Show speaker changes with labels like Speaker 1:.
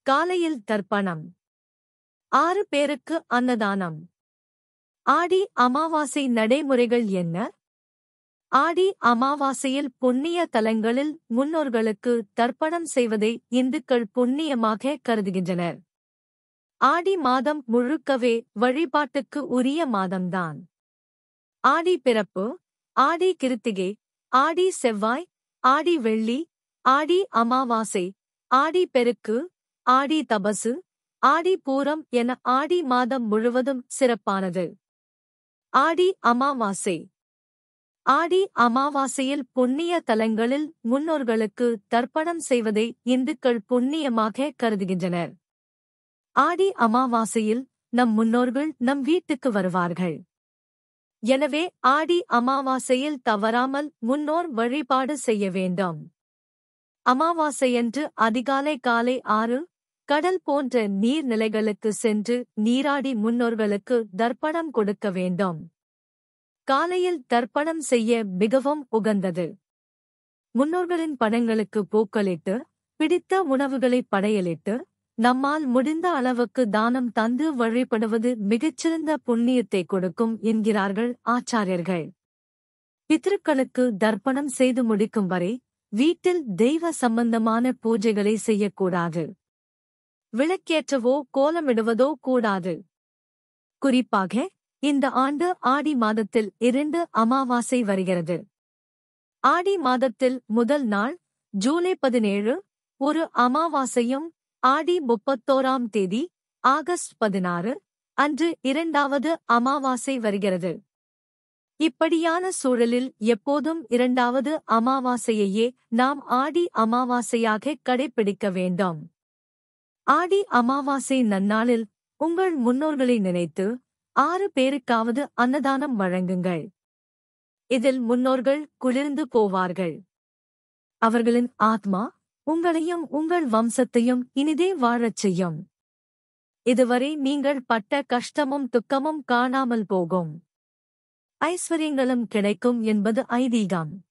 Speaker 1: காலையில் தர்ப்பணம் ஆறு பேருக்கு அன்னதானம் ஆடி அமாவாசை நடைமுறைகள் என்ன ஆடி அமாவாசையில் புண்ணிய தலங்களில் முன்னோர்களுக்கு தர்ப்பணம் செய்வதை இந்துக்கள் புண்ணியமாக கருதுகின்றனர் ஆடி மாதம் முழுக்கவே வழிபாட்டுக்கு உரிய மாதம்தான் ஆடி பிறப்பு ஆடி கிருத்திகை ஆடி செவ்வாய் ஆடி வெள்ளி ஆடி அமாவாசை ஆடி பெருக்கு ஆடி தபசு ஆடி பூரம் என ஆடி மாதம் முழுவதும் சிறப்பானது ஆடி அமாவாசை ஆடி அமாவாசையில் புண்ணிய தலங்களில் முன்னோர்களுக்கு தர்ப்பணம் செய்வதை இந்துக்கள் புண்ணியமாக கருதுகின்றனர் ஆடி அமாவாசையில் நம் முன்னோர்கள் நம் வீட்டுக்கு வருவார்கள் எனவே ஆடி அமாவாசையில் தவறாமல் முன்னோர் வழிபாடு செய்ய வேண்டும் அமாவாசையன்று அதிகாலை காலை ஆறு கடல் போன்ற நீர்நிலைகளுக்கு சென்று நீராடி முன்னோர்களுக்கு தர்ப்பணம் கொடுக்க வேண்டும் காலையில் தர்ப்பணம் செய்ய மிகவும் உகந்தது முன்னோர்களின் படங்களுக்கு பூக்களிட்டு பிடித்த உணவுகளை படையலிட்டு நம்மால் முடிந்த அளவுக்கு தானம் தந்து வழிபடுவது மிகச்சிறந்த புண்ணியத்தை கொடுக்கும் என்கிறார்கள் ஆச்சாரியர்கள் பித்ருக்களுக்கு தர்ப்பணம் செய்து முடிக்கும் வரை வீட்டில் தெய்வ சம்பந்தமான பூஜைகளை செய்யக்கூடாது விளக்கேற்றவோ கோலமிடுவதோ கூடாது குறிப்பாக இந்த ஆண்டு ஆடி மாதத்தில் இரண்டு அமாவாசை வருகிறது ஆடி மாதத்தில் முதல் நாள் ஜூலை பதினேழு ஒரு அமாவாசையும் ஆடி முப்பத்தோராம் தேதி ஆகஸ்ட் பதினாறு அன்று இரண்டாவது அமாவாசை வருகிறது இப்படியான சூழலில் எப்போதும் இரண்டாவது அமாவாசையையே நாம் ஆடி அமாவாசையாக கடைபிடிக்க வேண்டும் ஆடி அமாவாசை நன்னாளில் உங்கள் முன்னோர்களை நினைத்து ஆறு பேருக்காவது அன்னதானம் வழங்குங்கள் இதில் முன்னோர்கள் குளிர்ந்து போவார்கள் அவர்களின் ஆத்மா உங்களையும் உங்கள் வம்சத்தையும் இனிதே வாழச் செய்யும் இதுவரை நீங்கள் பட்ட கஷ்டமும் துக்கமும் காணாமல் போகும் ஐஸ்வர்யங்களும் கிடைக்கும் என்பது ஐதீகம்